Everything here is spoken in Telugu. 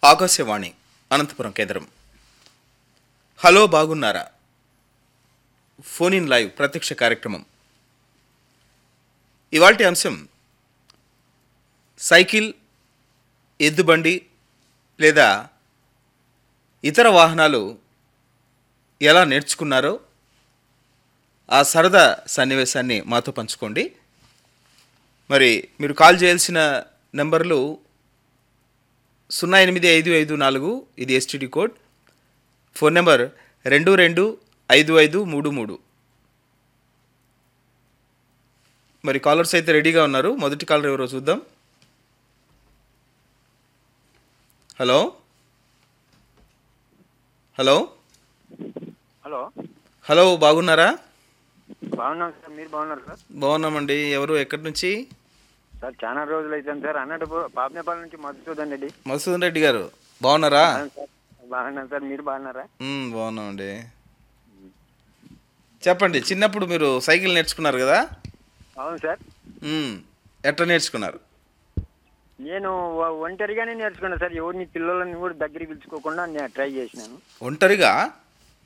ఆకాశవాణి అనంతపురం కేంద్రం హలో బాగున్నారా ఫోన్ ఇన్ లైవ్ ప్రత్యక్ష కార్యక్రమం ఇవాల్టి అంశం సైకిల్ ఎద్దుబండి లేదా ఇతర వాహనాలు ఎలా నేర్చుకున్నారో ఆ సరదా సన్నివేశాన్ని మాతో పంచుకోండి మరి మీరు కాల్ చేయాల్సిన నెంబర్లు సున్నా ఎనిమిది ఐదు ఐదు నాలుగు ఇది ఎస్టీడీ కోడ్ ఫోన్ నెంబర్ రెండు రెండు ఐదు ఐదు మూడు మూడు మరి కాలర్స్ అయితే రెడీగా ఉన్నారు మొదటి కాలర్ ఎవరో చూద్దాం హలో హలో హలో హలో బాగున్నారా బాగున్నాం సార్ మీరు బాగున్నారు సార్ బాగున్నామండి ఎవరు ఎక్కడి నుంచి సార్ చాలా రోజులు అవుతుంది సార్ అన్నట్టు పాపనేపాల నుంచి మధుసూదన్ రెడ్డి మసూదన్ రెడ్డి గారు బాగున్నారా అవును సార్ బాగున్నాను సార్ మీరు బాగున్నారా మ్మ్, బాగున్నామండి చెప్పండి చిన్నప్పుడు మీరు సైకిల్ నేర్చుకున్నారు కదా అవును సార్ మ్మ్, ఎట్లా నేర్చుకున్నారు నేను వ- ఒంటరిగానే నేర్చుకున్నాను సార్ ఎవరిని పిల్లలని కూడా దగ్గరికి పిలుచుకోకుండా నేను ట్రై చేసినాను ఒంటరిగా